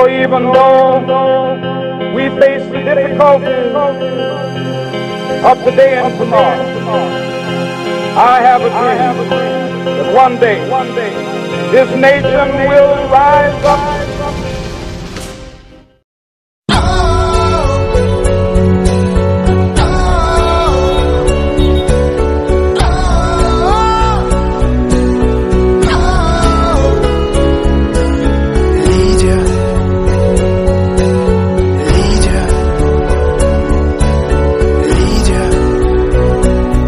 even though we face the difficulties of today and tomorrow, I have a dream that one day this nation will rise up Lydia, Lydia, Lydia.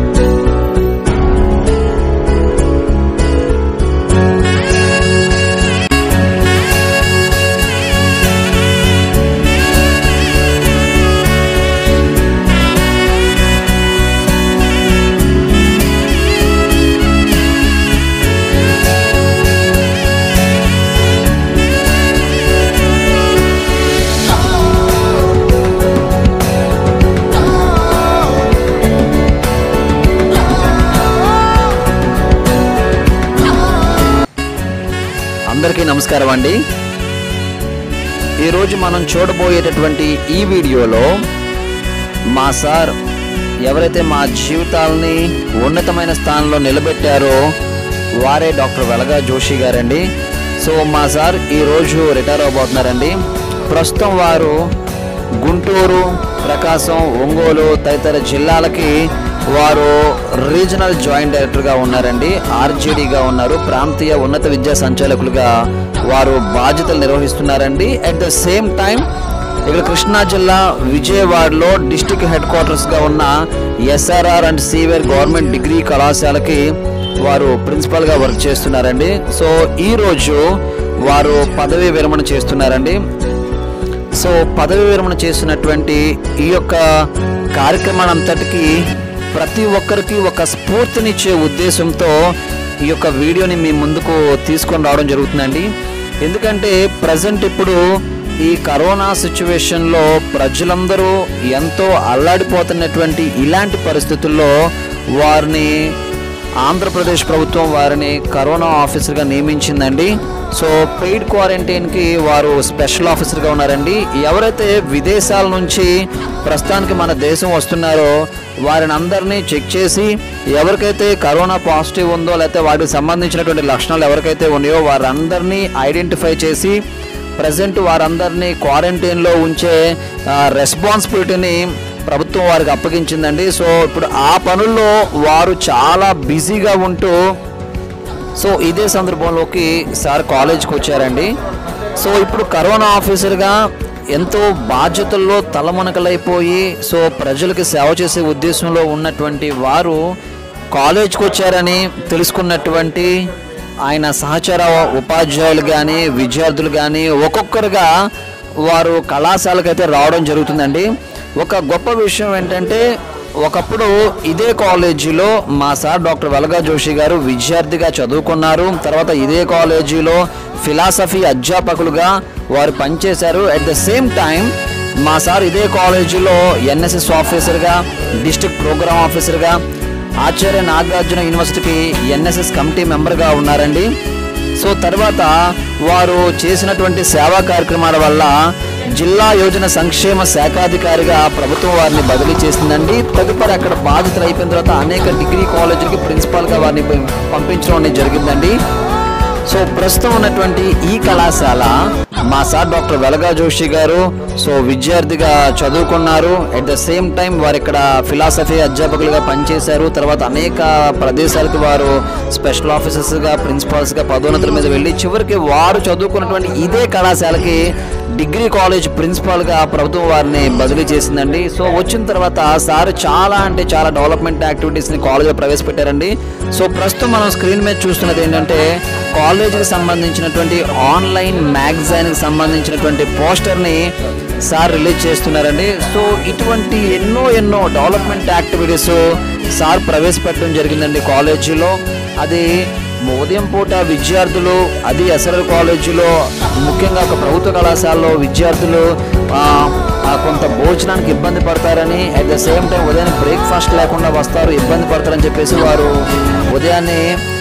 అందరికీ నమస్కారం అండి ఈరోజు మనం చూడబోయేటటువంటి ఈ వీడియోలో మా sir ఎవరైతే మా జీవితాలని ఉన్నతమైన స్థానంలో నిలబెట్టారో వారే డాక్టర్ వెలగా జోషి గారండి సో మా సార్ ఈరోజు రిటైర్ అవబోతున్నారండి ప్రస్తుతం వారు గుంటూరు ప్రకాశం ఒంగోలు తదితర జిల్లాలకి వారు రీజనల్ జాయింట్ డైరెక్టర్గా ఉన్నారండి ఆర్జేడీగా ఉన్నారు ప్రాంతీయ ఉన్నత విద్యా సంచాలకులుగా వారు బాధ్యతలు నిర్వహిస్తున్నారండి అట్ ద సేమ్ టైం ఇక్కడ కృష్ణా జిల్లా విజయవాడలో డిస్టిక్ హెడ్ క్వార్టర్స్గా ఉన్న SRR and CVR government degree కళాశాలకి వారు ప్రిన్సిపల్గా వర్క్ చేస్తున్నారండి సో ఈరోజు వారు పదవీ విరమణ చేస్తున్నారండి సో పదవి విరమణ చేసినటువంటి ఈ యొక్క కార్యక్రమాన్ని అంతటికి ప్రతి ఒక్కరికి ఒక స్ఫూర్తినిచ్చే ఉద్దేశంతో ఈ యొక్క వీడియోని మీ ముందుకు తీసుకొని రావడం జరుగుతుందండి ఎందుకంటే ప్రజెంట్ ఇప్పుడు ఈ కరోనా సిచ్యువేషన్లో ప్రజలందరూ ఎంతో అల్లాడిపోతున్నటువంటి ఇలాంటి పరిస్థితుల్లో వారిని ఆంధ్రప్రదేశ్ ప్రభుత్వం వారిని కరోనా ఆఫీసర్గా నియమించిందండి సో పెయిడ్ క్వారంటైన్కి వారు స్పెషల్ ఆఫీసర్గా ఉన్నారండి ఎవరైతే విదేశాల నుంచి ప్రస్తుతానికి మన దేశం వస్తున్నారో వారిని అందరినీ చెక్ చేసి ఎవరికైతే కరోనా పాజిటివ్ ఉందో లేకపోతే వాటికి సంబంధించినటువంటి లక్షణాలు ఎవరికైతే ఉన్నాయో వారందరినీ ఐడెంటిఫై చేసి ప్రజెంట్ వారందరినీ క్వారంటైన్లో ఉంచే రెస్పాన్సిబిలిటీని ప్రభుత్వం వారికి అప్పగించిందండి సో ఇప్పుడు ఆ పనుల్లో వారు చాలా బిజీగా ఉంటూ సో ఇదే సందర్భంలోకి సార్ కాలేజ్కి వచ్చారండి సో ఇప్పుడు కరోనా ఆఫీసర్గా ఎంతో బాధ్యతల్లో తలమునకలైపోయి సో ప్రజలకి సేవ చేసే ఉద్దేశంలో ఉన్నటువంటి వారు కాలేజ్కి వచ్చారని తెలుసుకున్నటువంటి ఆయన సహచర ఉపాధ్యాయులు కానీ విద్యార్థులు కానీ ఒక్కొక్కరుగా వారు కళాశాలకైతే రావడం జరుగుతుందండి ఒక గొప్ప విషయం ఏంటంటే ఒకప్పుడు ఇదే కాలేజీలో మా సార్ డాక్టర్ వెలగా జోషి గారు విద్యార్థిగా చదువుకున్నారు తర్వాత ఇదే కాలేజీలో ఫిలాసఫీ అధ్యాపకులుగా వారు పనిచేశారు అట్ ద సేమ్ టైం మా సార్ ఇదే కాలేజీలో ఎన్ఎస్ఎస్ ఆఫీసర్గా డిస్ట్రిక్ట్ ప్రోగ్రామ్ ఆఫీసర్గా ఆచార్య నాగార్జున యూనివర్సిటీకి ఎన్ఎస్ఎస్ కమిటీ మెంబర్గా ఉన్నారండి సో తర్వాత వారు చేసినటువంటి సేవా కార్యక్రమాల వల్ల జిల్లా యోజన సంక్షేమ శాఖాధికారిగా ప్రభుత్వం వారిని బదిలీ చేసిందండి తదుపరి అక్కడ బాధితులు అయిపోయిన తర్వాత అనేక డిగ్రీ కాలేజీలకి ప్రిన్సిపాల్గా వారిని పం- పంపించడం అనేది జరిగిందండి సో ప్రస్తుతం ఉన్నటువంటి ఈ కళాశాల మా సార్ డాక్టర్ వెలగా జోషి గారు సో విద్యార్థిగా చదువుకున్నారు అట్ ద సేమ్ టైం వారు ఇక్కడ ఫిలాసఫీ అధ్యాపకులుగా పనిచేశారు తర్వాత అనేక ప్రదేశాలకు వారు స్పెషల్ ఆఫీసర్స్గా ప్రిన్సిపాల్స్గా పదోన్నతుల మీద వెళ్ళి చివరికి వారు చదువుకున్నటువంటి ఇదే కళాశాలకి డిగ్రీ కాలేజ్ ప్రిన్సిపాల్గా ప్రభుత్వం వారిని బదిలీ చేసిందండి సో వచ్చిన తర్వాత సార్ చాలా అంటే చాలా డెవలప్మెంట్ యాక్టివిటీస్ని కాలేజ్లో ప్రవేశపెట్టారండి సో ప్రస్తుతం మనం స్క్రీన్ మీద చూస్తున్నది ఏంటంటే కాలేజీకి సంబంధించినటువంటి ఆన్లైన్ మ్యాగజైన్కి సంబంధించినటువంటి పోస్టర్ని సార్ రిలీజ్ చేస్తున్నారండి సో ఇటువంటి ఎన్నో ఎన్నో డెవలప్మెంట్ యాక్టివిటీస్ సార్ ప్రవేశపెట్టడం జరిగిందండి కాలేజీలో అది ఉదయం పూట విద్యార్థులు అది ఎస్ఆర్ఎల్ కాలేజీలో ముఖ్యంగా ఒక ప్రభుత్వ కళాశాలలో విద్యార్థులు ఆ, ఆ కొంత భోజనానికి ఇబ్బంది పడతారని అట్ ద సేమ్ టైం ఉదయాన్నే బ్రేక్ఫాస్ట్ లేకుండా వస్తారు ఇబ్బంది పడతారని చెప్పేసి వారు ఉదయాన్నే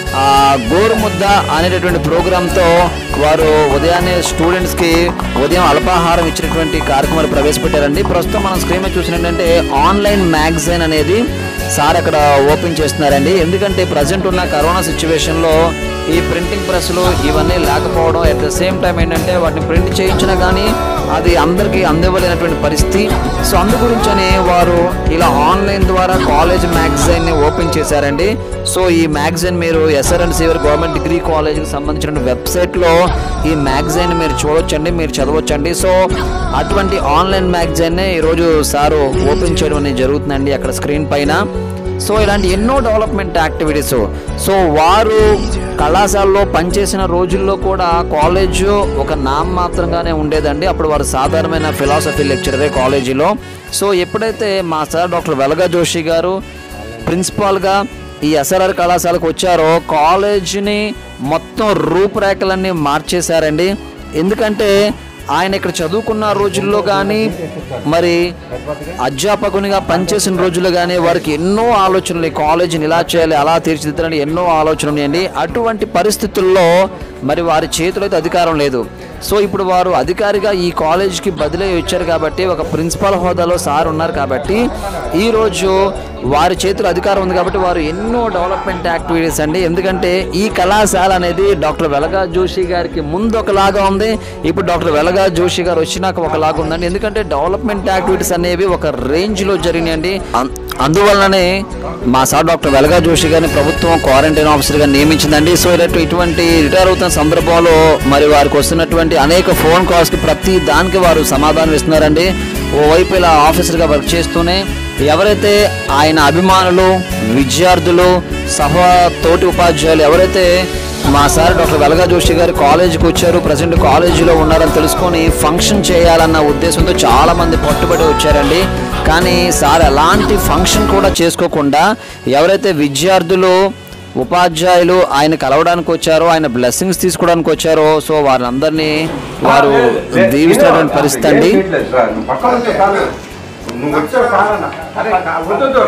ఆ, గోరుముద్ద అనేటటువంటి ప్రోగ్రాంతో వారు ఉదయాన్నే స్టూడెంట్స్కి ఉదయం అల్పాహారం ఇచ్చినటువంటి కార్యక్రమాలు ప్రవేశపెట్టారండి ప్రస్తుతం మనం స్క్రీన్ మీద చూసినట్టంటే ఆన్లైన్ మ్యాగజైన్ అనేది సార్ అక్కడ ఓపెన్ చేస్తున్నారండి ఎందుకంటే ప్రజెంట్ ఉన్న కరోనా సిచ్యువేషన్లో ఈ ప్రింటింగ్ ప్రెస్లు ఇవన్నీ లేకపోవడం అట్ ద సేమ్ టైం ఏంటంటే వాటిని ప్రింట్ చేయించినా కానీ అది అందరికీ అందివ్వలేనటువంటి పరిస్థితి సో అందు గురించని వారు ఇలా ఆన్లైన్ ద్వారా కాలేజ్ మ్యాగజైన్ని ఓపెన్ చేశారండి సో ఈ మ్యాగజైన్ మీరు SR and CVR government degree కాలేజ్కి సంబంధించిన వెబ్సైట్లో ఈ మ్యాగజైన్ మీరు చూడొచ్చండి మీరు చదవచ్చండి సో అటువంటి ఆన్లైన్ మ్యాగజైన్నే ఈరోజు సారు ఓపెన్ చేయడం అనేది జరుగుతుందండి అక్కడ స్క్రీన్ పైన సో ఇలాంటి ఎన్నో డెవలప్మెంట్ యాక్టివిటీస్ సో వారు కళాశాలలో పనిచేసిన రోజుల్లో కూడా కాలేజ్ ఒక నామ్ మాత్రంగానే ఉండేదండి అప్పుడు వారు సాధారణమైన ఫిలాసఫీ లెక్చరరే కాలేజీలో సో ఎప్పుడైతే మా సార్ డాక్టర్ వెలగా జోషి గారు ప్రిన్సిపాల్గా ఈ ఎస్ఆర్ఆర్ కళాశాలకు వచ్చారో కాలేజీని మొత్తం రూపురేఖలన్నీ మార్చేశారండి ఎందుకంటే ఆయన ఇక్కడ చదువుకున్న రోజుల్లో కానీ మరి అధ్యాపకునిగా పనిచేసిన రోజుల్లో కానీ వారికి ఎన్నో ఆలోచనలు ఈ కాలేజీని ఇలా చేయాలి అలా తీర్చిదిద్దాలని ఎన్నో ఆలోచనలు ఉన్నాయండి అటువంటి పరిస్థితుల్లో మరి వారి చేతిలో అయితే అధికారం లేదు సో ఇప్పుడు వారు అధికారిగా ఈ కాలేజీకి బదిలీ వచ్చారు కాబట్టి ఒక ప్రిన్సిపాల్ హోదాలో సార్ ఉన్నారు కాబట్టి ఈరోజు వారి చేతిలో అధికారం ఉంది కాబట్టి వారు ఎన్నో డెవలప్మెంట్ యాక్టివిటీస్ అండి ఎందుకంటే ఈ కళాశాల అనేది డాక్టర్ వెలగా జోషి గారికి ముందు ఒకలాగా ఉంది ఇప్పుడు డాక్టర్ వెలగా జోషి గారు వచ్చినాక ఒకలాగా ఉందండి ఎందుకంటే డెవలప్మెంట్ యాక్టివిటీస్ అనేవి ఒక రేంజ్లో జరిగినాయండి అం- అందువలననే మా సార్ డాక్టర్ వెలగా జోషి గారిని ప్రభుత్వం క్వారంటైన్ ఆఫీసర్గా నియమించిందండి సో ఇలాంటి ఇటువంటి రిటైర్ అవుతున్న సందర్భంలో మరి వారికి వస్తున్నటువంటి అనేక ఫోన్ కాల్స్కి ప్రతి దానికి వారు సమాధానం ఇస్తున్నారండి ఓవైపు ఇలా ఆఫీసర్గా వర్క్ చేస్తూనే ఎవరైతే ఆయన అభిమానులు విద్యార్థులు సహ తోటి ఉపాధ్యాయులు ఎవరైతే మా సార్ డాక్టర్ వెలగా జోషి గారు కాలేజీకి వచ్చారు ప్రజెంట్ కాలేజీలో ఉన్నారని తెలుసుకొని ఫంక్షన్ చేయాలన్న ఉద్దేశంతో చాలా మంది పట్టుబడి వచ్చారండి కానీ సార్ ఎలాంటి ఫంక్షన్ కూడా చేసుకోకుండా ఎవరైతే విద్యార్థులు ఉపాధ్యాయులు ఆయన కలవడానికి వచ్చారో ఆయన బ్లెస్సింగ్స్ తీసుకోవడానికి వచ్చారో సో వారందరినీ వారు దీవిస్తున్నటువంటి పరిస్థితి అండి పక్కన ఉంటే కాదు. నువ్వు వచ్చావు కాదన్న. అరే, కా- వద్దు, వద్దు.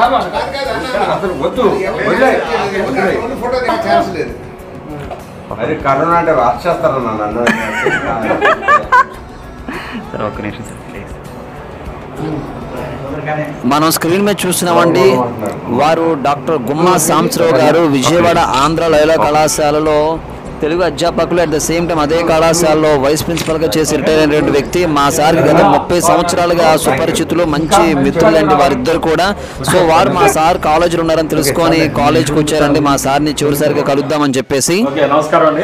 అసలు వద్దు వదిలేయ్. వదిలేయ్. అది కరోనా అంటే రాక్షేస్తారన్న నన్ను ఒక్క నిమిషం సార్ ప్లీజ్ మనం స్క్రీన్ మీద చూస్తున్నామండి వారు డాక్టర్ గుమ్మా సాంబశివరావు గారు విజయవాడ ఆంధ్ర లైలా కళాశాలలో తెలుగు అధ్యాపకులు అట్ ద సేమ్ టైం అదే కళాశాలలో వైస్ ప్రిన్సిపల్గా చేసి రిటైర్ అయినటువంటి వ్యక్తి మా సార్కి గత ముప్పై సంవత్సరాలుగా సుపరిచితులు మంచి మిత్రులండి వారిద్దరు కూడా సో వారు మా సార్ కాలేజీలో ఉన్నారని తెలుసుకొని కాలేజీకి వచ్చారండి మా సార్ని చివరిసారిగా కలుద్దామని చెప్పేసి ఓకే నమస్కారం అండి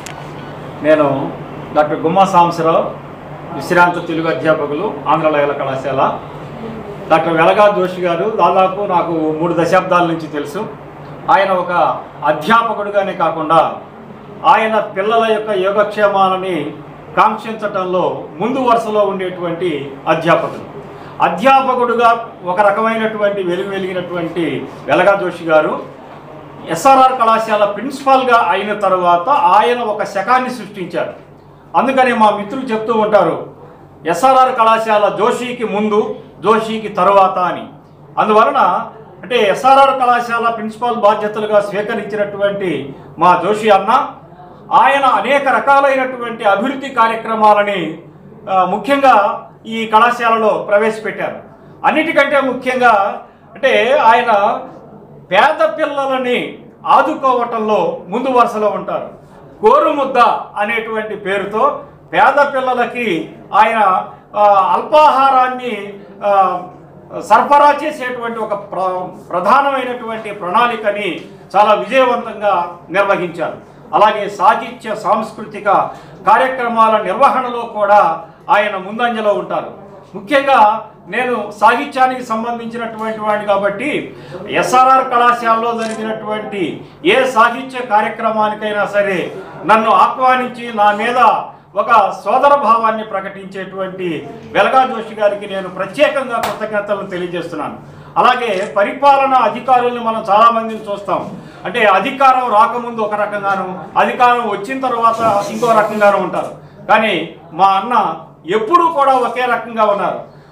నేను డాక్టర్ గుమ్మా సాంబశివరావు విశ్రాంత తెలుగు అధ్యాపకులు ఆంధ్ర లయల కళాశాల డాక్టర్ వెలగా జోషి గారు దాదాపు నాకు మూడు దశాబ్దాల నుంచి తెలుసు ఆయన ఒక అధ్యాపకుడిగానే కాకుండా ఆయన పిల్లల యొక్క యోగక్షేమాలని కాంక్షించటంలో ముందు వరుసలో ఉండేటువంటి అధ్యాపకులు అధ్యాపకుడుగా ఒక రకమైనటువంటి వెలుగు వెలిగినటువంటి వెలగా జోషి గారు ఎస్ఆర్ఆర్ కళాశాల ప్రిన్సిపాల్గా అయిన తర్వాత ఆయన ఒక శకాన్ని సృష్టించారు అందుకని మా మిత్రులు చెప్తూ ఉంటారు ఎస్ఆర్ఆర్ కళాశాల జోషికి ముందు జోషికి తరువాత అని అందువలన అంటే ఎస్ఆర్ఆర్ కళాశాల ప్రిన్సిపాల్ బాధ్యతలుగా స్వీకరించినటువంటి మా జోషి అన్న ఆయన అనేక రకాలైనటువంటి అభివృద్ధి కార్యక్రమాలని ఆ, ముఖ్యంగా ఈ కళాశాలలో ప్రవేశపెట్టారు అన్నిటికంటే ముఖ్యంగా అంటే ఆయన పేద పిల్లలని ఆదుకోవటంలో ముందు వరుసలో ఉంటారు గోరుముద్ద అనేటువంటి పేరుతో పేద పిల్లలకి ఆయన ఆ, అల్పాహారాన్ని ఆ, సరఫరా చేసేటువంటి ఒక ప్ర ప్రధానమైనటువంటి ప్రణాళికని చాలా విజయవంతంగా నిర్వహించారు అలాగే సాహిత్య సాంస్కృతిక కార్యక్రమాల నిర్వహణలో కూడా ఆయన ముందంజలో ఉంటారు ముఖ్యంగా నేను సాహిత్యానికి సంబంధించినటువంటి వాడిని కాబట్టి ఎస్ఆర్ఆర్ కళాశాలలో జరిగినటువంటి ఏ సాహిత్య కార్యక్రమానికైనా సరే నన్ను ఆహ్వానించి నా మీద ఒక సోదర భావాన్ని ప్రకటించేటువంటి వెలగా జోషి గారికి నేను ప్రత్యేకంగా కృతజ్ఞతలు తెలియజేస్తున్నాను అలాగే పరిపాలన అధికారుల్ని మనం చాలా మందిని చూస్తాం అంటే అధికారం రాకముందు ఒక రకంగాను అధికారం వచ్చిన తర్వాత ఇంకో రకంగాను ఉంటారు కానీ మా అన్న ఎప్పుడూ కూడా ఒకే రకంగా ఉన్నారు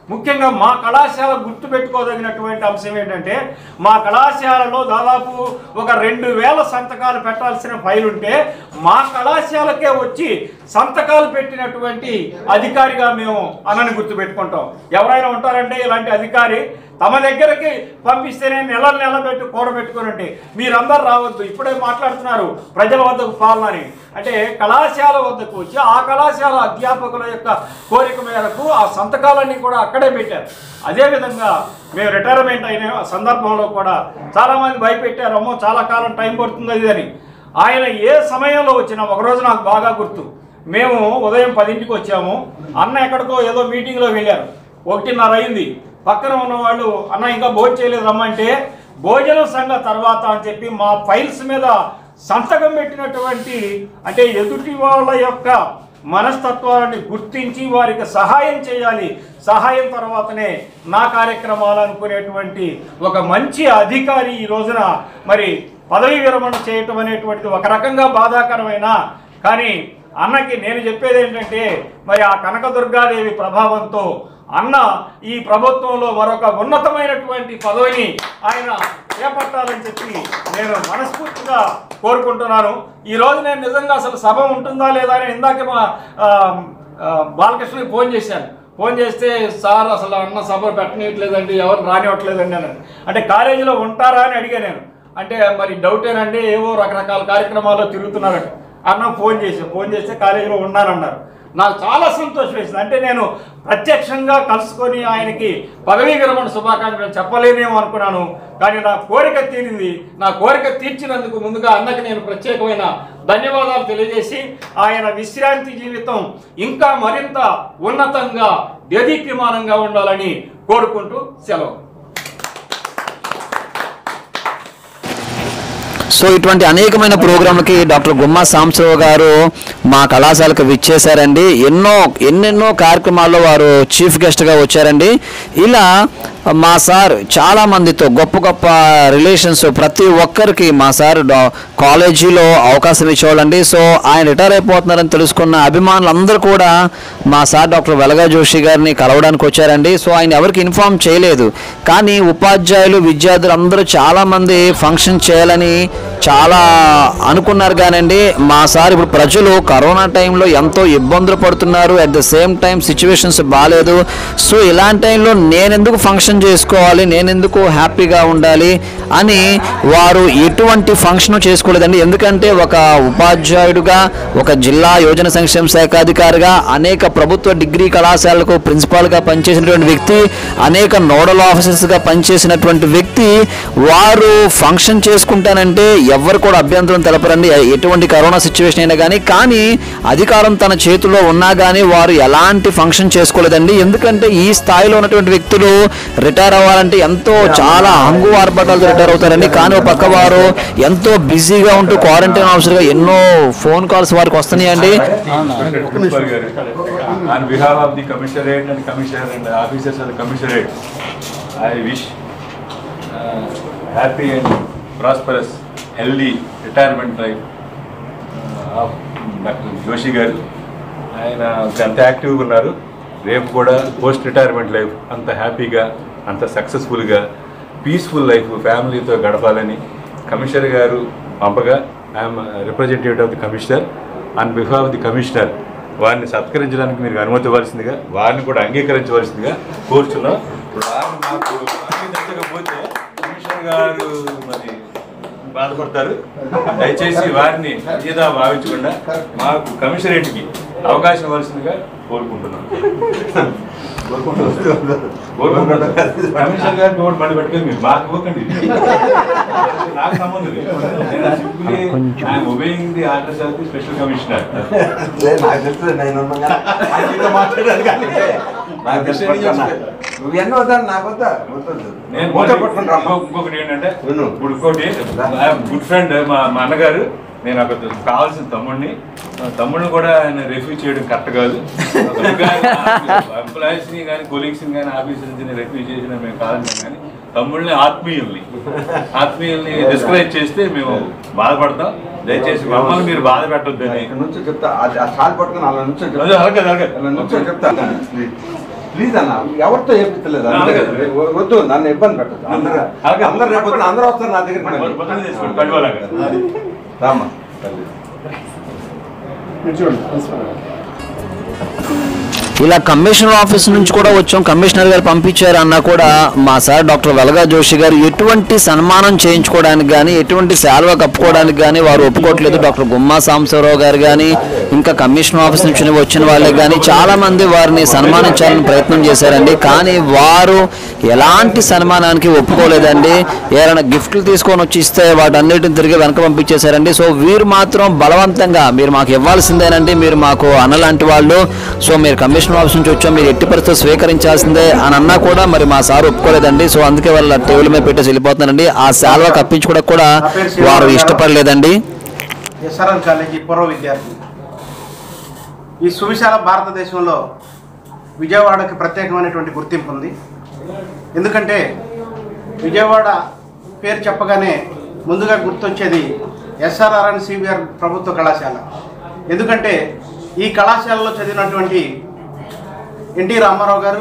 ముఖ్యంగా మా కళాశాల గుర్తుపెట్టుకోదగినటువంటి అంశం ఏంటంటే మా కళాశాలలో దాదాపు ఒక రెండు వేల సంతకాలు పెట్టాల్సిన ఫైల్ ఉంటే మా కళాశాలకే వచ్చి సంతకాలు పెట్టినటువంటి అధికారిగా మేము అన్నని గుర్తుపెట్టుకుంటాం ఎవరైనా ఉంటారంటే ఇలాంటి అధికారి తమ దగ్గరకి పంపిస్తేనే నెల నెల పెట్టి కూడబెట్టుకునండి మీరందరూ రావద్దు ఇప్పుడే మాట్లాడుతున్నారు ప్రజల వద్దకు పాలనని అంటే కళాశాల వద్దకు వచ్చి ఆ కళాశాల అధ్యాపకుల యొక్క కోరిక మేరకు ఆ సంతకాలన్నీ కూడా అక్కడే పెట్టారు అదేవిధంగా మేము రిటైర్మెంట్ అయిన సందర్భంలో కూడా చాలామంది భయపెట్టారు అమ్మో చాలా కాలం టైం పడుతుంది అది అని ఆయన ఏ సమయంలో వచ్చినా ఒకరోజు నాకు బాగా గుర్తు మేము ఉదయం పదింటికి వచ్చాము అన్న ఎక్కడికో ఏదో మీటింగ్లో వెళ్ళారు ఒకటిన్నర అయింది పక్కన ఉన్న వాళ్ళు అన్న ఇంకా భోజనం చేయలేదు రమ్మంటే భోజనం సంఘ తర్వాత అని చెప్పి మా ఫైల్స్ మీద సంతకం పెట్టినటువంటి అంటే ఎదుటి వాళ్ళ యొక్క మనస్తత్వాన్ని గుర్తించి వారికి సహాయం చేయాలి సహాయం తర్వాతనే నా కార్యక్రమాలు అనుకునేటువంటి ఒక మంచి అధికారి ఈ రోజున మరి పదవి విరమణ చేయటం అనేటువంటిది ఒక రకంగా బాధాకరమైన కానీ అన్నకి నేను చెప్పేది ఏంటంటే మరి ఆ కనకదుర్గాదేవి ప్రభావంతో అన్న ఈ ప్రభుత్వంలో మరొక ఉన్నతమైనటువంటి పదవిని ఆయన చేపట్టాలని చెప్పి నేను మనస్ఫూర్తిగా కోరుకుంటున్నాను ఈ రోజు నేను నిజంగా అసలు సభ ఉంటుందా లేదా అని ఇందాక మా ఆ, ఆ, బాలకృష్ణకి ఫోన్ చేశాను ఫోన్ చేస్తే సార్ అసలు అన్న సభ పెట్టనీయట్లేదండి ఎవరు రానివ్వట్లేదండి అని అంటే కాలేజీలో ఉంటారా అని అడిగా నేను అంటే మరి డౌటేనండి ఏవో రకరకాల కార్యక్రమాల్లో తిరుగుతున్నారట అన్న ఫోన్ చేసి ఫోన్ చేస్తే కాలేజీలో ఉన్నానన్నారు నాకు చాలా సంతోషం వేసింది అంటే నేను ప్రత్యక్షంగా కలుసుకొని ఆయనకి పదవీ విరమణ శుభాకాంక్షలు చెప్పలేనేమో అనుకున్నాను కానీ నా కోరిక తీరింది నా కోరిక తీర్చినందుకు ముందుగా అన్నకి నేను ప్రత్యేకమైన ధన్యవాదాలు తెలియజేసి ఆయన విశ్రాంతి జీవితం ఇంకా మరింత ఉన్నతంగా దేదీప్యమానంగా ఉండాలని కోరుకుంటూ సెలవు సో ఇటువంటి అనేకమైన ప్రోగ్రాంలకి డాక్టర్ గుమ్మా సాంబశివరావు గారు మా కళాశాలకు విచ్చేశారండి ఎన్నో ఎన్నెన్నో కార్యక్రమాల్లో వారు చీఫ్ గెస్ట్గా వచ్చారండి ఇలా మా సార్ చాలా మందితో గొప్ప గొప్ప రిలేషన్స్ ప్రతి ఒక్కరికి మా సార్ డా- కాలేజీలో అవకాశం ఇచ్చేవాళ్ళండి సో ఆయన రిటైర్ అయిపోతున్నారని తెలుసుకున్న అభిమానులు అందరూ కూడా మా సార్ డాక్టర్ వెలగా జోషి గారిని కలవడానికి వచ్చారండి సో ఆయన ఎవరికి ఇన్ఫార్మ్ చేయలేదు కానీ ఉపాధ్యాయులు విద్యార్థులు అందరూ చాలామంది ఫంక్షన్ చేయాలని చాలా అనుకున్నారు కానండి మా సార్ ఇప్పుడు ప్రజలు కరోనా టైంలో ఎంతో ఇబ్బందులు పడుతున్నారు at the same time situations బాగాలేదు సో ఇలాంటి టైంలో నేనెందుకు ఫంక్షన్ చేసుకోవాలి నేనెందుకు హ్యాపీగా ఉండాలి అని వారు ఎటువంటి ఫంక్షన్ చేసుకోలేదండి ఎందుకంటే ఒక ఉపాధ్యాయుడుగా ఒక జిల్లా యోజన సంక్షేమ శాఖ అధికారిగా అనేక ప్రభుత్వ డిగ్రీ కళాశాలకు ప్రిన్సిపాల్గా పనిచేసినటువంటి వ్యక్తి అనేక నోడల్ ఆఫీసర్స్గా పనిచేసినటువంటి వ్యక్తి వారు ఫంక్షన్ చేసుకుంటానంటే ఎవరు కూడా అభ్యంతరం తెలపరండి ఎ- ఎటువంటి కరోనా సిచ్యువేషన్ అయినా కానీ కానీ అధికారం తన చేతిలో ఉన్నా కానీ వారు ఎలాంటి ఫంక్షన్ చేసుకోలేదండి ఎందుకంటే ఈ స్థాయిలో ఉన్నటువంటి వ్యక్తులు రిటైర్ అవ్వాలంటే ఎంతో చాలా హంగు ఆర్భటాలతో రిటైర్ అవుతారండి కానీ ఒక పక్క వారు ఎంతో బిజీగా ఉంటూ క్వారంటైన్ ఆఫీసర్గా ఎన్నో ఫోన్ కాల్స్ వారికి వస్తున్నాయండి Principal గారు. On behalf of the commissionerate and commissioner and the officers of the commissionerate, I wish uh, happy and prosperous, healthy retirement life uh, of Dr. Joshi గారు ఆయన ఎంత యాక్టివ్గా ఉన్నారు రేపు కూడా పోస్ట్ రిటైర్మెంట్ లైఫ్ అంత హ్యాపీగా అంత సక్సెస్ఫుల్గా పీస్ఫుల్ లైఫ్ ఫ్యామిలీతో గడపాలని కమిషనర్ గారు పంపగా I'm representative of the commissioner on behalf of the commissioner వారిని సత్కరించడానికి మీరు అనుమతి ఇవ్వాల్సిందిగా వారిని కూడా అంగీకరించవలసిందిగా కోరుచున్నాం ఇప్పుడు వారిని మాకు అంగీకరించకపోతే కమిషనర్ గారు మరి బాధపడతారు దయచేసి వారిని అతిథిగా భావించకుండా మాకు కమిషనరేట్కి అవకాశం ఇవ్వాల్సిందిగా కోరుకుంటున్నాం కోరుకుంటున్నాం కమిషనర్ గారిని ఓటు మళ్ళీ పెట్టుకొని మీరు మాకు ఇవ్వకండి నాకు సంబంధం లేదు నేను simply I am obeying the orders of the special commissioner. నాకు తెలుస్తుంది నేను ఉన్నాగా. ఆయన మీతో మాట్లాడాను కానీ నాకు తెలుసు నువ్వు ఎన్నో వద్దా నాకు వద్దా వద్దు నేను మూత పట్టుకుని రమ్మ. ఇంకో- ఇంకొకటి ఏంటంటే విను. ఇప్పుడు ఇంకోటి గుడ్ ఫ్రెండ్ మా మా అన్నగారు నేను ఒక కావాల్సిన తమ్ముడిని మా తమ్ముడిని కూడా ఆయన రిఫ్యూజ్ చేయడం కరెక్ట్ కాదు ఎంప్లాయీస్ ని కానీ కొలీగ్స్ ని కానీ ఆఫీసర్స్ ని రిఫ్యూజ్ చేసిన మేము కాదని కానీ తమ్ముళ్ళని ఆత్మీయుల్ని ఆత్మీయుల్ని డిస్కరేజ్ చేస్తే మేము బాధపడతాం దయచేసి మమ్మల్ని మీరు బాధ పెట్టొద్దని ఇక్కడ నుంచి చెప్తా అది ఆ షాల్ పట్టుకుని అలా నుంచి అదే, అలాగే, అలాగే. అలా నుంచి చెప్తా ప్లీజ్ అన్న ఎవరితో ఏపించలేదు అలాగే. వద్దు నన్ను ఇబ్బంది పెట్టదు అందరూ అలాగే. అందరు రేపు పొద్దున్న అందరూ వస్తారు నా దగ్గరికి మరి మళ్ళీ. పొద్దున్న తీసుకోండి, గడ్డవాళ్ళగా. రామ్మా తల్లి. ఇలా కమిషనర్ ఆఫీస్ నుంచి కూడా వచ్చాం కమిషనర్ గారు పంపించారు అన్నా కూడా మా సార్ డాక్టర్ వెలగా జోషి గారు ఎటువంటి సన్మానం చేయించుకోవడానికి కానీ ఎటువంటి శాల్వా కప్పుకోవడానికి కానీ వారు ఒప్పుకోవట్లేదు డాక్టర్ గుమ్మా సాంబశివరావు గారు కానీ ఇంకా కమిషనర్ ఆఫీస్ నుంచి వచ్చిన వాళ్ళే కానీ చాలా మంది వారిని సన్మానించాలని ప్రయత్నం చేశారండి కానీ వారు ఎలాంటి సన్మానానికి ఒప్పుకోలేదండి ఏదైనా గిఫ్ట్లు తీసుకొని వచ్చి ఇస్తే వాటన్నిటిని తిరిగి వెనక పంపించేశారండి సో వీరు మాత్రం బలవంతంగా మీరు మాకు ఇవ్వాల్సిందేనండి మీరు మాకు అన్నలాంటి వాళ్ళు సో మీరు కమిషనర్ ఆఫీస్ నుంచి వచ్చాం మీరు ఎట్టి పరిస్థితులు స్వీకరించాల్సిందే అని అన్నా కూడా మరి మా సార్ ఒప్పుకోలేదండి సో అందుకే వాళ్ళ టేబుల్ మీద పెట్టేసి వెళ్ళిపోతున్నారండి ఆ శాల్వా కప్పించుకోవడం కూడా వారు ఇష్టపడలేదండి ఎస్ఆర్ఎల్ కాలేజీ పూర్వ విద్యార్థి ఈ సువిశాల భారతదేశంలో విజయవాడకి ప్రత్యేకమైనటువంటి గుర్తింపు ఉంది ఎందుకంటే విజయవాడ పేరు చెప్పగానే ముందుగా గుర్తొచ్చేది ఎస్ఆర్ఆర్ అండ్ సిబిఆర్ ప్రభుత్వ కళాశాల ఎందుకంటే ఈ కళాశాలలో చదివినటువంటి ఎన్టీ రామారావు గారు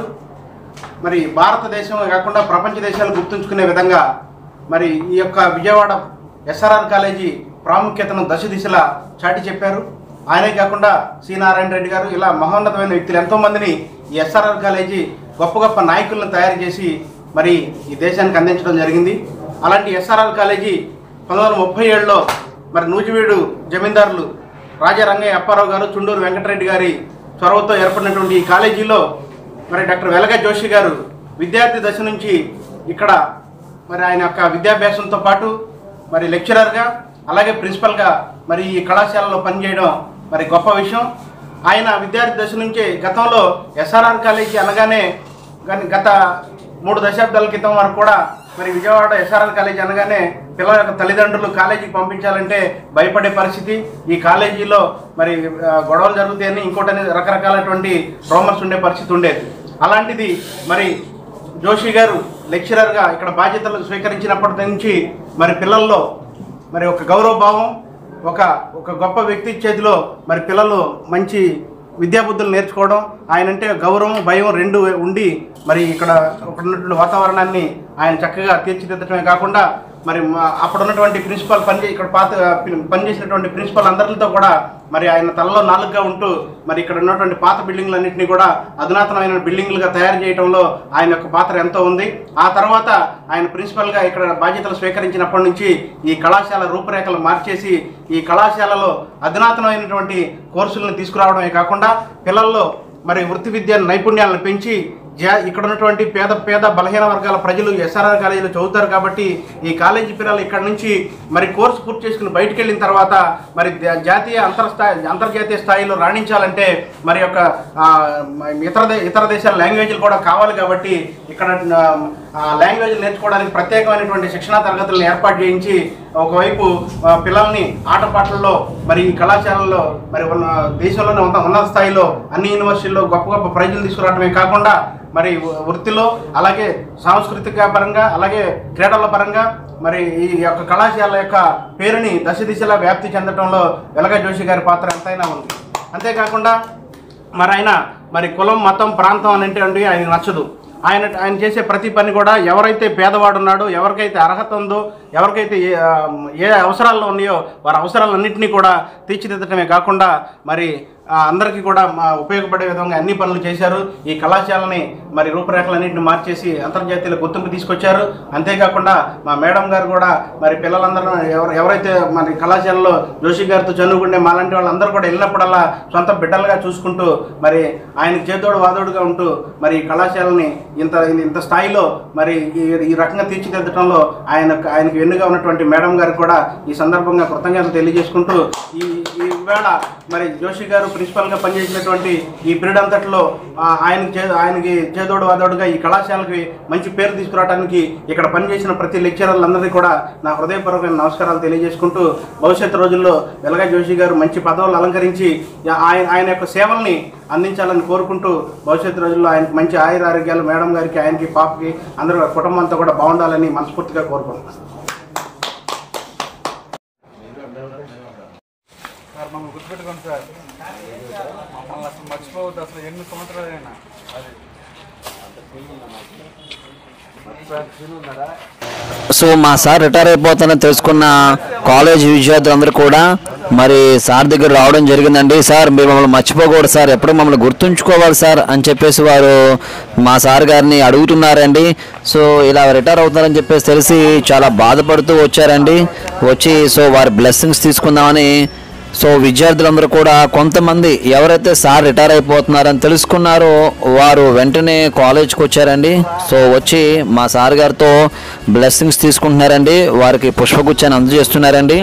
మరి భారతదేశం కాకుండా ప్రపంచ దేశాలు గుర్తుంచుకునే విధంగా మరి ఈ యొక్క విజయవాడ ఎస్ఆర్ఆర్ కాలేజీ ప్రాముఖ్యతను దశ దిశలా చాటి చెప్పారు ఆయనే కాకుండా సి నారాయణ రెడ్డి గారు ఇలా మహోన్నతమైన వ్యక్తులు ఎంతోమందిని ఈ ఎస్ఆర్ఆర్ కాలేజీ గొప్ప గొప్ప నాయకులను తయారు చేసి మరి ఈ దేశానికి అందించడం జరిగింది అలాంటి ఎస్ఆర్ఆర్ కాలేజీ పంతొమ్మిది వందల ముప్పై ఏడులో మరి నూజివీడు జమీందారులు రాజారంగయ్య అప్పారావు గారు చుండూరు వెంకటరెడ్డి గారి చొరవతో ఏర్పడినటువంటి ఈ కాలేజీలో మరి డాక్టర్ వెలగ జోషి గారు విద్యార్థి దశ నుంచి ఇక్కడ మరి ఆయన యొక్క విద్యాభ్యాసంతో పాటు మరి లెక్చరర్గా అలాగే ప్రిన్సిపల్గా మరి ఈ కళాశాలలో పనిచేయడం మరి గొప్ప విషయం ఆయన విద్యార్థి దశ నుంచే గతంలో ఎస్ఆర్ఆర్ కాలేజీ అనగానే కానీ గత మూడు దశాబ్దాల క్రితం వరకు కూడా మరి విజయవాడ ఎస్ఆర్ఆర్ కాలేజీ అనగానే పిల్లల యొక్క తల్లిదండ్రులు కాలేజీకి పంపించాలంటే భయపడే పరిస్థితి ఈ కాలేజీలో మరి ఆ, గొడవలు జరుగుతాయని ఇంకోటని రకరకాలటువంటి రోమర్స్ ఉండే పరిస్థితి ఉండేది అలాంటిది మరి జోషి గారు లెక్చరర్గా ఇక్కడ బాధ్యతలు స్వీకరించినప్పటి నుంచి మరి పిల్లల్లో మరి ఒక గౌరవభావం ఒక ఒక గొప్ప వ్యక్తి చేతిలో మరి పిల్లలు మంచి విద్యాబుద్ధులు నేర్చుకోవడం ఆయన అంటే గౌరవం భయం రెండు ఉండి మరి ఇక్కడ ఇక్కడ ఉన్నటువంటి వాతావరణాన్ని ఆయన చక్కగా తీర్చిదిద్దడమే కాకుండా మరి మా- అప్పుడు ఉన్నటువంటి ప్రిన్సిపల్ పని ఇక్కడ పాత పనిచేసినటువంటి ప్రిన్సిపల్ అందరితో కూడా మరి ఆయన తలలో నాలుగుగా ఉంటూ మరి ఇక్కడ ఉన్నటువంటి పాత బిల్డింగ్లన్నింటినీ కూడా అధునాతనమైన బిల్డింగ్లుగా తయారు చేయడంలో ఆయన యొక్క పాత్ర ఎంతో ఉంది ఆ తర్వాత ఆయన ప్రిన్సిపల్గా ఇక్కడ బాధ్యతలు స్వీకరించినప్పటి నుంచి ఈ కళాశాల రూపురేఖలు మార్చేసి ఈ కళాశాలలో అధునాతనమైనటువంటి కోర్సులను తీసుకురావడమే కాకుండా పిల్లల్లో మరి వృత్తి విద్య నైపుణ్యాలను పెంచి జా ఇక్కడ ఉన్నటువంటి పేద పేద బలహీన వర్గాల ప్రజలు ఎస్ఆర్ఆర్ కాలేజీలో చదువుతారు కాబట్టి ఈ కాలేజీ పిల్లలు ఇక్కడ నుంచి మరి కోర్సు పూర్తి చేసుకుని బయటికి వెళ్ళిన తర్వాత మరి జా- జాతీయ అంతర్స్థాయి అంతర్జాతీయ స్థాయిలో రాణించాలంటే మరి యొక్క ఆ, ఇతర దే- ఇతర దేశాల లాంగ్వేజ్లు కూడా కావాలి కాబట్టి ఇక్కడ ఆ, లాంగ్వేజ్ నేర్చుకోవడానికి ప్రత్యేకమైనటువంటి శిక్షణా తరగతులను ఏర్పాటు చేయించి ఒకవైపు ఆ, పిల్లల్ని ఆటపాటల్లో మరి ఈ కళాశాలల్లో మరి ఉన్న దేశంలోనే ఉన్న ఉన్నత స్థాయిలో అన్ని యూనివర్సిటీల్లో గొప్ప గొప్ప ప్రైజులు తీసుకురావడమే కాకుండా మరి వృ- వృత్తిలో అలాగే సాంస్కృతిక పరంగా అలాగే క్రీడల పరంగా మరి ఈ యొక్క కళాశాల యొక్క పేరుని దశ దిశలా వ్యాప్తి చెందడంలో వెలగ జోషి గారి పాత్ర ఎంతైనా ఉంది అంతేకాకుండా మరి ఆయన మరి కులం మతం ప్రాంతం అనేటువంటి ఆయన నచ్చదు ఆయన ఆయన చేసే ప్రతి పని కూడా ఎవరైతే పేదవాడు ఉన్నాడో ఎవరికైతే అర్హత ఉందో ఎవరికైతే ఏ ఆ, ఏ అవసరాల్లో ఉన్నాయో వారి అవసరాలన్నింటినీ కూడా తీర్చిదిద్దటమే కాకుండా మరి ఆ, అందరికీ కూడా మా ఉపయోగపడే విధంగా అన్ని పనులు చేశారు ఈ కళాశాలని మరి రూపురేఖలన్నింటిని మార్చేసి అంతర్జాతీయ గుర్తింపు తీసుకొచ్చారు అంతేకాకుండా మా మేడం గారు కూడా మరి పిల్లలందరూ ఎవరు ఎవరైతే మరి కళాశాలలో జోషి గారితో చదువుకుంటే మాలాంటి వాళ్ళందరూ కూడా వెళ్ళినప్పుడల్లా సొంత బిడ్డలుగా చూసుకుంటూ మరి ఆయనకి చేదోడు వాదోడుగా ఉంటూ మరి ఈ కళాశాలని ఇంత ఇంత స్థాయిలో మరి ఈ ఈ రకంగా తీర్చిదిద్దడంలో ఆయన ఆయనకు వెన్నుగా ఉన్నటువంటి మేడం గారికి కూడా ఈ సందర్భంగా కృతజ్ఞతలు తెలియజేసుకుంటూ ఈ ఈ వేళ మరి జోషి గారు ప్రిన్సిపల్గా పనిచేసినటువంటి ఈ పీరియడ్ అంతట్లో ఆ, ఆయనకి చే ఆయనకి చేదోడు వాదోడుగా ఈ కళాశాలకి మంచి పేరు తీసుకురావడానికి ఇక్కడ పనిచేసిన ప్రతి లెక్చరర్లందరికీ కూడా నా హృదయపూర్వకమైన నమస్కారాలు తెలియజేసుకుంటూ భవిష్యత్తు రోజుల్లో వెలగా జోషి గారు మంచి పదవులు అలంకరించి ఆయన ఆయన యొక్క సేవల్ని అందించాలని కోరుకుంటూ భవిష్యత్తు రోజుల్లో ఆయనకి మంచి ఆయుర ఆరోగ్యాలు మేడం గారికి ఆయనకి పాపకి అందరూ కుటుంబం అంతా కూడా బాగుండాలని మనస్ఫూర్తిగా కోరుకుంటున్నాను సార్ మమ్మల్ని గుర్తుపెట్టుకోండి సార్ మమ్మల్ని అసలు మర్చిపోవద్దు అసలు ఎన్ని సంవత్సరాలైనా అది సో మా సార్ రిటైర్ అయిపోతానని తెలుసుకున్న కాలేజ్ విద్యార్థులందరూ కూడా మరి సార్ దగ్గర రావడం జరిగిందండి సార్ మీరు మమ్మల్ని మర్చిపోకూడదు సార్ ఎప్పుడు మమ్మల్ని గుర్తుంచుకోవాలి సార్ అని చెప్పేసి వారు మా సార్ గారిని అడుగుతున్నారండి సో ఇలా రిటైర్ అవుతున్నారని చెప్పేసి తెలిసి చాలా బాధపడుతూ వచ్చారండి వచ్చి సో వారి బ్లెస్సింగ్స్ తీసుకుందామని సో విద్యార్థులందరూ కూడా కొంతమంది ఎవరైతే సార్ రిటైర్ అయిపోతున్నారని తెలుసుకున్నారో వారు వెంటనే కాలేజ్కి వచ్చారండి సో వచ్చి మా సార్ గారితో బ్లెస్సింగ్స్ తీసుకుంటున్నారండి వారికి పుష్పగుచ్చాన్ని అందజేస్తున్నారండి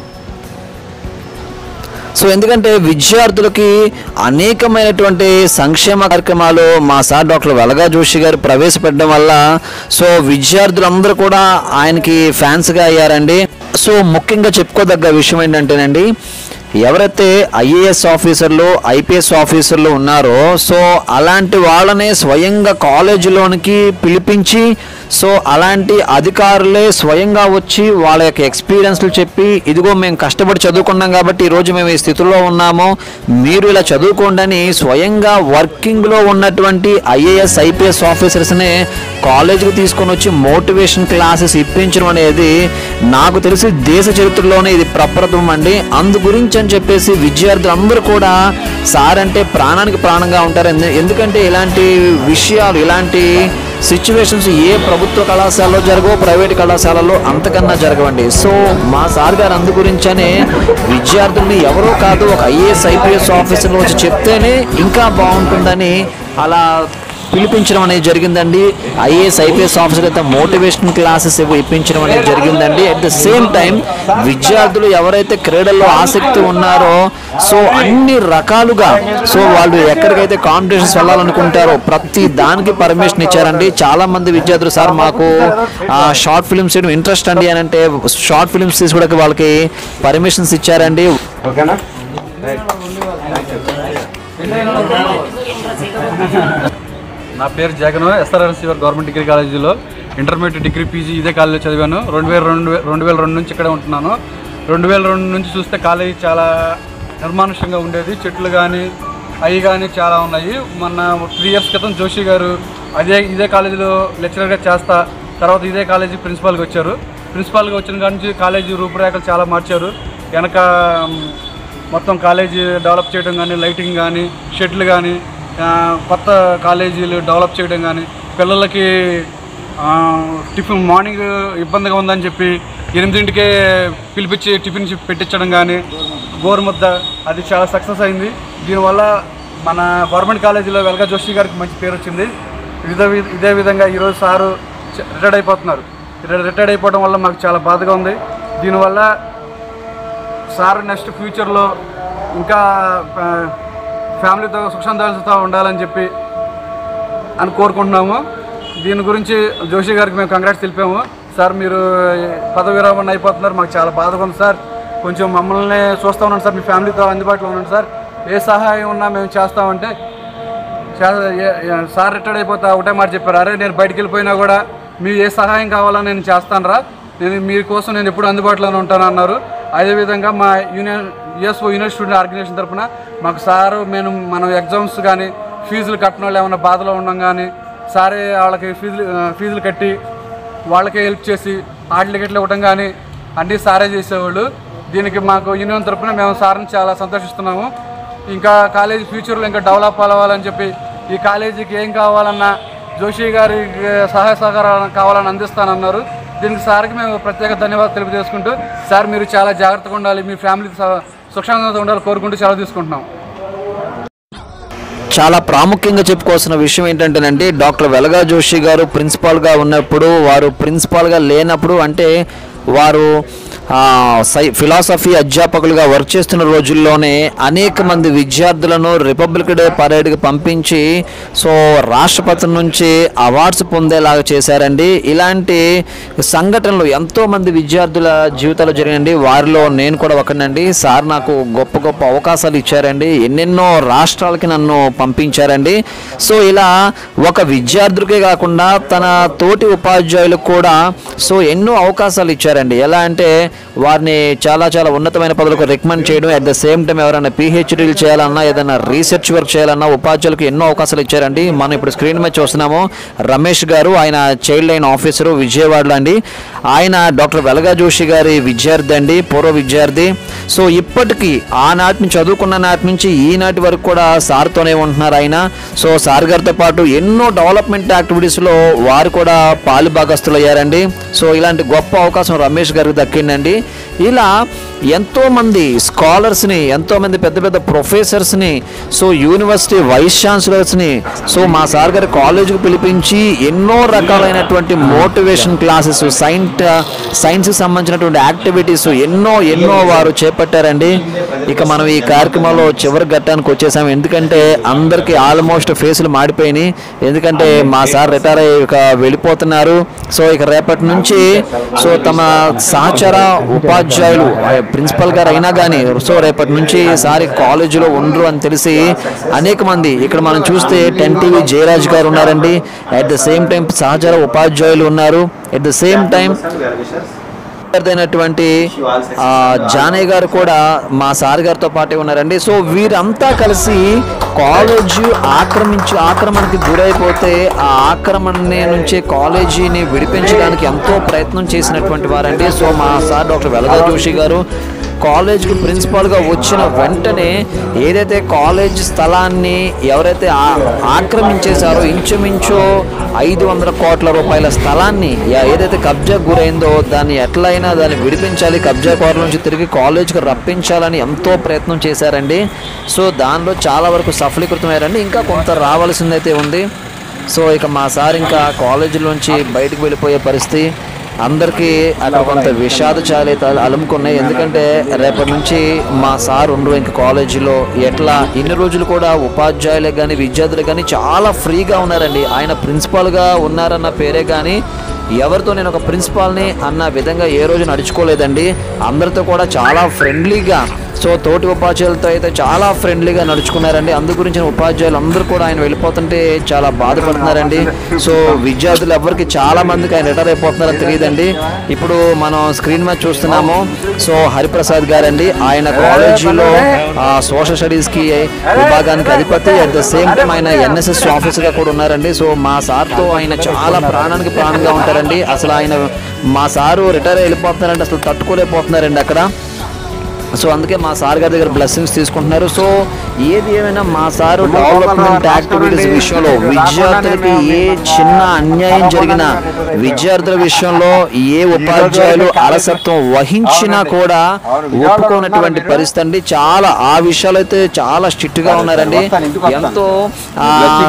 సో ఎందుకంటే విద్యార్థులకి అనేకమైనటువంటి సంక్షేమ కార్యక్రమాలు మా సార్ డాక్టర్ వెలగా జోషి గారు ప్రవేశపెట్టడం వల్ల సో విద్యార్థులందరూ కూడా ఆయనకి ఫ్యాన్స్గా అయ్యారండి సో ముఖ్యంగా చెప్పుకోదగ్గ విషయం ఏంటంటేనండి ఎవరైతే ఐఏఎస్ ఆఫీసర్లు ఐపీఎస్ ఆఫీసర్లు ఉన్నారో సో అలాంటి వాళ్ళనే స్వయంగా కాలేజీలోనికి పిలిపించి సో అలాంటి అధికారులే స్వయంగా వచ్చి వాళ్ళ యొక్క ఎక్స్పీరియన్స్లు చెప్పి ఇదిగో మేము కష్టపడి చదువుకున్నాం కాబట్టి ఈరోజు మేము ఈ స్థితిలో ఉన్నాము మీరు ఇలా చదువుకోండి అని స్వయంగా వర్కింగ్లో ఉన్నటువంటి ఐఏఎస్ ఐపీఎస్ ఆఫీసర్స్నే కాలేజీకి తీసుకొని వచ్చి మోటివేషన్ క్లాసెస్ ఇప్పించడం అనేది నాకు తెలిసి దేశ చరిత్రలోనే ఇది ప్రప్రథమం అండి అందు గురించి అని చెప్పేసి విద్యార్థులందరూ కూడా సార్ అంటే ప్రాణానికి ప్రాణంగా ఉంటారు ఎందు- ఎందుకంటే ఇలాంటి విషయాలు ఇలాంటి సిచ్యువేషన్స్ ఏ ప్రభుత్వ కళాశాలలో జరగవు ప్రైవేట్ కళాశాలలో అంతకన్నా జరగవండి సో మా సార్ గారు అందు గురించనే విద్యార్థుల్ని ఎవరో కాదు ఒక ఐఏఎస్ ఐపీఎస్ ఆఫీసర్లు వచ్చి చెప్తేనే ఇంకా బాగుంటుందని అలా పిలిపించడం అనేది జరిగిందండి ఐఏఎస్ ఐపీఎస్ ఆఫీసర్ అయితే మోటివేషన్ క్లాసెస్ ఇవి ఇప్పించడం అనేది జరిగిందండి అట్ ద సేమ్ టైం విద్యార్థులు ఎవరైతే క్రీడల్లో ఆసక్తి ఉన్నారో సో అన్ని రకాలుగా సో వాళ్ళు ఎక్కడికైతే కాంపిటీషన్స్ వెళ్ళాలనుకుంటారో ప్రతి దానికి పర్మిషన్ ఇచ్చారండి చాలా మంది విద్యార్థులు సార్ మాకు షార్ట్ ఫిల్మ్స్ చేయడం ఇంట్రెస్ట్ అండి అని అంటే షార్ట్ ఫిల్మ్స్ తీసి కూడా వాళ్ళకి పర్మిషన్స్ ఇచ్చారండి ఓకేనా నా పేరు Jagan SRL CVR government degree కాలేజీలో ఇంటర్మీడియట్ డిగ్రీ పీజీ ఇదే కాలేజీలో చదివాను రెండు వేల రెండు వే- రెండు వేల రెండు నుంచి ఇక్కడే ఉంటున్నాను రెండు వేల రెండు నుంచి చూస్తే కాలేజీ చాలా నిర్మానుష్యంగా ఉండేది చెట్లు కానీ అవి కానీ చాలా ఉన్నాయి మొన్న త్రీ ఇయర్స్ క్రితం జోషి గారు అదే ఇదే కాలేజీలో లెక్చరర్గా చేస్తా తర్వాత ఇదే కాలేజీ ప్రిన్సిపాల్గా వచ్చారు ప్రిన్సిపాల్గా వచ్చిన కాడి నుంచి కాలేజీ రూపురేఖలు చాలా మార్చారు వెనక మ్, మొత్తం కాలేజీ డెవలప్ చేయడం కానీ లైటింగ్ కానీ షెడ్లు కానీ ఆ, కొత్త కాలేజీలు డెవలప్ చేయడం కానీ పిల్లలకి ఆ, టిఫిన్ మార్నింగ్ ఇబ్బందిగా ఉందని చెప్పి ఎనిమిదింటికే పిలిపించి టిఫిన్ చెప్పి పెట్టించడం కానీ గోరుముద్ద అది చాలా సక్సెస్ అయింది దీనివల్ల మన గవర్నమెంట్ కాలేజీలో వెలగా జోషి గారికి మంచి పేరు వచ్చింది ఇదే వి- ఇదే విధంగా ఈరోజు సారు రిటైర్డ్ అయిపోతున్నారు రిటైర్డ్ అయిపోవడం వల్ల మాకు చాలా బాధగా ఉంది దీనివల్ల సార్ నెక్స్ట్ ఫ్యూచర్లో ఇంకా ఆ, ఫ్యామిలీతో సుఖశాంతాలతో ఉండాలని చెప్పి అని కోరుకుంటున్నాము దీని గురించి జోషి గారికి మేము కంగ్రాట్స్ తెలిపాము సార్ మీరు పదవి విరామణ అయిపోతున్నారు మాకు చాలా బాధగా ఉంది సార్ కొంచెం మమ్మల్ని చూస్తూ ఉన్నాను సార్ మీ ఫ్యామిలీతో అందుబాటులో ఉండండి సార్ ఏ సహాయం ఉన్నా మేము చేస్తామంటే చా- ఏ- ఏ- సార్ రిటైర్డ్ అయిపోతా ఒకటే మాట చెప్పారు అరే నేను బయటికి వెళ్ళిపోయినా కూడా మీరు ఏ సహాయం కావాలో నేను చేస్తాను రా నేను మీకోసం నేను ఎప్పుడు అందుబాటులోనే ఉంటాను అన్నారు అదేవిధంగా మా union USO union student organisation తరఫున మాకు సారు మేము మనం ఎగ్జామ్స్ కానీ ఫీజులు కట్టిన వాళ్ళు ఏమైనా బాధలో ఉన్నాం కానీ సారే వాళ్ళకి ఫీజులు ఆ, ఫీజులు కట్టి వాళ్ళకే హెల్ప్ చేసి హాల్ టికెట్లు ఇవ్వడం కానీ అన్నీ సారే చేసేవాళ్ళు దీనికి మాకు యూనియన్ తరఫున మేము సార్ని చాలా సంతోషిస్తున్నాము ఇంకా కాలేజీ ఫ్యూచర్లో ఇంకా డెవలప్ అవ్వాలని చెప్పి ఈ కాలేజీకి ఏం కావాలన్నా జోషి గారి సహాయ సహకారాలు కావాలని అందిస్తానన్నారు దీనికి సార్కి మేము ప్రత్యేక ధన్యవాదాలు తెలియజేసుకుంటూ సార్ మీరు చాలా జాగ్రత్తగా ఉండాలి మీ ఫ్యామిలీ సుక్షంగా ఉండాలి కోరుకుంటూ సెలవు తీసుకుంటున్నాం చాలా ప్రాముఖ్యంగా చెప్పుకోవాల్సిన విషయం ఏంటంటేనండి డాక్టర్ వెలగా జోషి గారు ప్రిన్సిపాల్గా ఉన్నప్పుడు వారు ప్రిన్సిపాల్గా లేనప్పుడు అంటే వారు ఆ, సై ఫిలాసఫీ అధ్యాపకులుగా వర్క్ చేస్తున్న రోజుల్లోనే అనేక మంది విద్యార్థులను రిపబ్లిక్ డే పరేడ్కి పంపించి సో రాష్ట్రపతి నుంచి అవార్డ్స్ పొందేలాగా చేశారండి ఇలాంటి సంఘటనలు ఎంతో మంది విద్యార్థుల జీవితాలు జరిగినండి వారిలో నేను కూడా ఒకనండి సార్ నాకు గొప్ప గొప్ప అవకాశాలు ఇచ్చారండి ఎన్నెన్నో రాష్ట్రాలకి నన్ను పంపించారండి సో ఇలా ఒక విద్యార్థులకే కాకుండా తన తోటి ఉపాధ్యాయులకు కూడా సో ఎన్నో అవకాశాలు ఇచ్చారండి ఎలా అంటే వారిని చాలా చాలా ఉన్నతమైన పదవులకు రికమెండ్ చేయడం అట్ ద సేమ్ టైం ఎవరైనా పిహెచ్డీలు చేయాలన్నా ఏదైనా రీసెర్చ్ వర్క్ చేయాలన్నా ఉపాధ్యాయులకు ఎన్నో అవకాశాలు ఇచ్చారండి మనం ఇప్పుడు స్క్రీన్ మీద చూస్తున్నాము రమేష్ గారు ఆయన చైల్డ్ లైన్ ఆఫీసరు విజయవాడలో అండి ఆయన డాక్టర్ వెలగా జోషి గారి విద్యార్థి అండి పూర్వ విద్యార్థి సో ఇప్పటికీ ఆనాటి నుంచి చదువుకున్న నాటి నుంచి ఈనాటి వరకు కూడా సార్తోనే ఉంటున్నారు ఆయన సో సార్ గారితో పాటు ఎన్నో డెవలప్మెంట్ యాక్టివిటీస్లో వారు కూడా పాలు భాగస్తులు అయ్యారండి సో ఇలాంటి గొప్ప అవకాశం రమేష్ గారికి దక్కిందండి ఇలా ఎంతోమంది స్కాలర్స్ని ఎంతోమంది పెద్ద పెద్ద ప్రొఫెసర్స్ని సో యూనివర్సిటీ వైస్ ఛాన్సలర్స్ని సో మా సార్ గారి కాలేజీకి పిలిపించి ఎన్నో రకాలైనటువంటి మోటివేషన్ క్లాసెస్ సైంట్ సైన్స్కి సంబంధించినటువంటి యాక్టివిటీస్ ఎన్నో ఎన్నో వారు చేపట్టారండి ఇక మనం ఈ కార్యక్రమంలో చివరి ఘట్టానికి వచ్చేసాం ఎందుకంటే అందరికీ ఆల్మోస్ట్ ఫేసులు మాడిపోయినాయి ఎందుకంటే మా సార్ రిటైర్ అయ్యి ఇక వెళ్ళిపోతున్నారు సో ఇక రేపటి నుంచి సో తమ సహచర ఉపాధ్యాయులు ప్రిన్సిపల్ గారు అయినా కానీ సో రేపటి నుంచి సారి కాలేజీలో ఉండరు అని తెలిసి అనేక మంది ఇక్కడ మనం చూస్తే టెన్ టీవీ జయరాజ్ గారు ఉన్నారండి అట్ ద సేమ్ టైం సహచర ఉపాధ్యాయులు ఉన్నారు అట్ ద సేమ్ టైం అయినటువంటి ఆ, జానయ్య గారు కూడా మా సార్ గారితో పాటే ఉన్నారండి సో వీరంతా కలిసి కాలేజీ ఆక్రమించి ఆక్రమణకి గురైపోతే ఆ ఆక్రమణ నుంచి కాలేజీని విడిపించడానికి ఎంతో ప్రయత్నం చేసినటువంటి వారండి సో మా సార్ డాక్టర్ వెలగా జోషి గారు కాలేజ్కి ప్రిన్సిపాల్గా వచ్చిన వెంటనే ఏదైతే కాలేజ్ స్థలాన్ని ఎవరైతే ఆ- ఆక్రమించేశారో ఇంచుమించు ఐదు వందల కోట్ల రూపాయల స్థలాన్ని యా- ఏదైతే కబ్జా గురైందో దాన్ని ఎట్లయినా దాన్ని విడిపించాలి కబ్జా కోట్ల నుంచి తిరిగి కాలేజ్కి రప్పించాలని ఎంతో ప్రయత్నం చేశారండి సో దానిలో చాలా వరకు సఫలీకృతమయ్యారండి ఇంకా కొంత రావాల్సిందైతే ఉంది సో ఇక మా సార్ ఇంకా కాలేజీలోంచి బయటకు వెళ్ళిపోయే పరిస్థితి అందరికీ అక్కడ కొంత విషాద చాలిత అలుముకున్నాయి ఎందుకంటే రేపటి నుంచి మా సార్ ఉండరు ఇంక కాలేజీలో ఎట్లా ఇన్ని రోజులు కూడా ఉపాధ్యాయులే కానీ విద్యార్థులే కానీ చాలా ఫ్రీగా ఉన్నారండి ఆయన ప్రిన్సిపాల్గా ఉన్నారన్న పేరే కానీ ఎవరితో నేను ఒక ప్రిన్సిపాల్ని అన్న విధంగా ఏ రోజు నడుచుకోలేదండి అందరితో కూడా చాలా ఫ్రెండ్లీగా సో తోటి ఉపాధ్యాయులతో అయితే చాలా ఫ్రెండ్లీగా నడుచుకున్నారండి అందు గురించి ఉపాధ్యాయులు అందరూ కూడా ఆయన వెళ్ళిపోతుంటే చాలా బాధపడుతున్నారండి సో విద్యార్థులు ఎవరికి చాలా మందికి ఆయన రిటైర్ అయిపోతున్నారని తెలియదండి ఇప్పుడు మనం స్క్రీన్ మీద చూస్తున్నాము సో హరిప్రసాద్ గారండి ఆయన కాలేజీలో సోషల్ స్టడీస్కి విభాగానికి అధిపతి అట్ ద సేమ్ టైం ఆయన ఎన్ఎస్ఎస్ ఆఫీసర్గా కూడా ఉన్నారండి సో మా సార్తో ఆయన చాలా ప్రాణానికి ప్రాణంగా ఉంటారండి అసలు ఆయన మా సారు రిటైర్ వెళ్ళిపోతున్నారంటే అసలు తట్టుకోలేకపోతున్నారండి అక్కడ సో అందుకే మా సార్ గారి దగ్గర బ్లెస్సింగ్స్ తీసుకుంటున్నారు సో ఏది ఏమైనా మా సారు డెవలప్మెంట్ యాక్టివిటీస్ విషయంలో విద్యార్థులకి ఏ చిన్న అన్యాయం జరిగినా విద్యార్థుల విషయంలో ఏ ఉపాధ్యాయులు అలసత్వం వహించినా కూడా ఒప్పుకోనటువంటి పరిస్థితి అండి చాలా ఆ విషయాలు అయితే చాలా స్ట్రిక్ట్ గా ఉన్నారండి ఎంతో ఆ,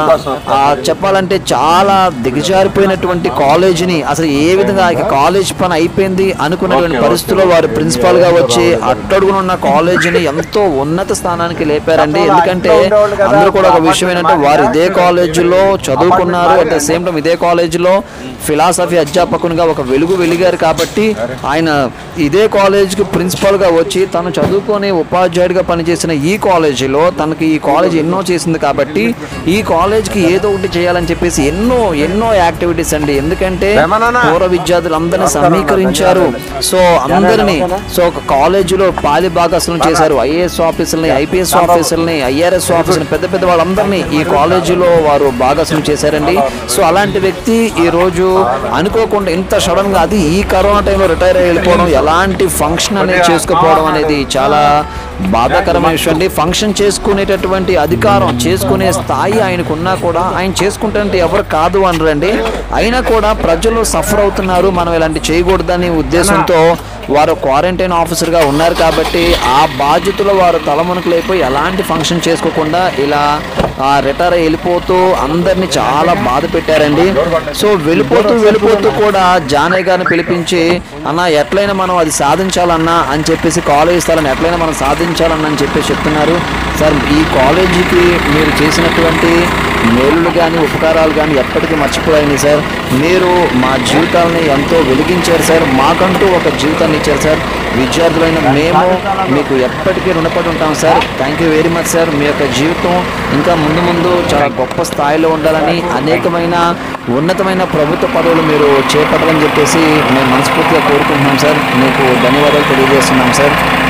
ఆ, చెప్పాలంటే చాలా దిగజారిపోయినటువంటి కాలేజీని అసలు ఏ విధంగా ఇక కాలేజ్ పని అయిపోయింది అనుకున్నటువంటి పరిస్థితుల్లో వారు ప్రిన్సిపాల్ గా వచ్చి అట్టడుగున ఉన్న కాలేజీని ఎంతో ఉన్నత స్థానానికి లేపారండి ఎందుకంటే అందరూ కూడా ఒక విషయం ఏంటంటే వారు ఇదే కాలేజీలో చదువుకున్నారు అట్ ద సేమ్ టైం ఇదే కాలేజీలో ఫిలాసఫీ అధ్యాపకునిగా ఒక వెలుగు వెలిగారు కాబట్టి ఆయన ఇదే కాలేజీకి ప్రిన్సిపల్గా వచ్చి తను చదువుకొని ఉపాధ్యాయుడిగా పనిచేసిన ఈ కాలేజీలో తనకి ఈ కాలేజ్ ఎన్నో చేసింది కాబట్టి ఈ కాలేజ్కి ఏదో ఒకటి చేయాలని చెప్పేసి ఎన్నో ఎన్నో యాక్టివిటీస్ అండి ఎందుకంటే పూర్వ విద్యార్థులందరినీ సమీకరించారు సో అందరినీ సో ఒక కాలేజీలో పాలి భాగస్వామ్యం చేశారు ఐఏఎస్ ఆఫీసులని ఐపీఎస్ ఆఫీసులని ఐఆర్ఎస్ ఆఫీసులని పెద్ద పెద్ద వాళ్ళందరినీ ఈ కాలేజీలో వారు భాగస్వామ్యం చేశారండి సో అలాంటి వ్యక్తి ఈ రోజు అనుకోకుండా ఇంత సడన్ గా అది ఈ కరోనా టైంలో రిటైర్ అయ్యి వెళ్ళిపోవడం ఎలాంటి ఫంక్షన్ అనేది చేసుకోకపోవడం అనేది చాలా బాధాకరమైన విషయం అండి ఫంక్షన్ చేసుకునేటటువంటి అధికారం చేసుకునే స్థాయి ఆయనకున్నా కూడా ఆయన చేసుకుంటే ఎవరు కాదు అనరండి అయినా కూడా ప్రజలు సఫర్ అవుతున్నారు మనం ఇలాంటి చేయకూడదని ఉద్దేశంతో వారు క్వారంటైన్ ఆఫీసర్గా ఉన్నారు కాబట్టి ఆ బాధ్యతలో వారు తలమునకలైపోయి ఎలాంటి ఫంక్షన్ చేసుకోకుండా ఇలా రిటైర్ అయ్యి వెళ్ళిపోతూ అందరినీ చాలా బాధ పెట్టారండి సో వెళ్ళిపోతూ వెళ్ళిపోతూ కూడా జానయ్య గారిని పిలిపించి అన్న ఎట్లయినా మనం అది సాధించాలన్నా అని చెప్పేసి కాలేజ్ స్థలాన్ని ఎట్లయినా మనం సాధించాలన్నా అని చెప్పేసి చెప్తున్నారు సార్ ఈ కాలేజీకి మీరు చేసినటువంటి మేలులు కానీ ఉపకారాలు కానీ ఎప్పటికీ మర్చిపోయాయి సార్ మీరు మా జీవితాలని ఎంతో వెలిగించారు సార్ మాకంటూ ఒక జీవితాన్ని ఇచ్చారు సార్ విద్యార్థులైన మేము మీకు ఎప్పటికీ రుణపడి ఉంటాం sir thank you very much sir మీ యొక్క జీవితం ఇంకా ముందు ముందు చాలా గొప్ప స్థాయిలో ఉండాలని అనేకమైన ఉన్నతమైన ప్రభుత్వ పదవులు మీరు చేపట్టాలని చెప్పేసి మేము మనస్ఫూర్తిగా కోరుకుంటున్నాం సార్ మీకు ధన్యవాదాలు తెలియజేస్తున్నాం సార్